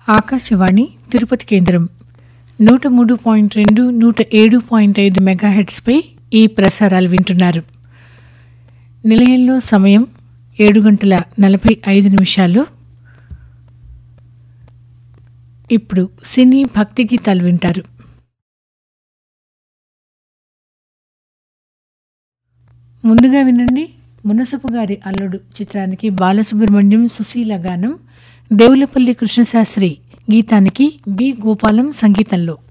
ఆకాశవాణి తిరుపతి కేంద్రం నూట మూడు పాయింట్ రెండు నూట ఏడు పాయింట్ ఐదు మెగాహెడ్స్పై ఈ ప్రసారాలు వింటున్నారు నిలయంలో సమయం ఏడు గంటల నలభై ఐదు నిమిషాలు ఇప్పుడు సినీ భక్తి గీతాలు వింటారు ముందుగా వినండి మునసపు గారి అల్లుడు చిత్రానికి బాలసుబ్రహ్మణ్యం సుశీల గానం దేవులపల్లి కృష్ణశాస్త్రి గీతానికి బి గోపాలం సంగీతంలో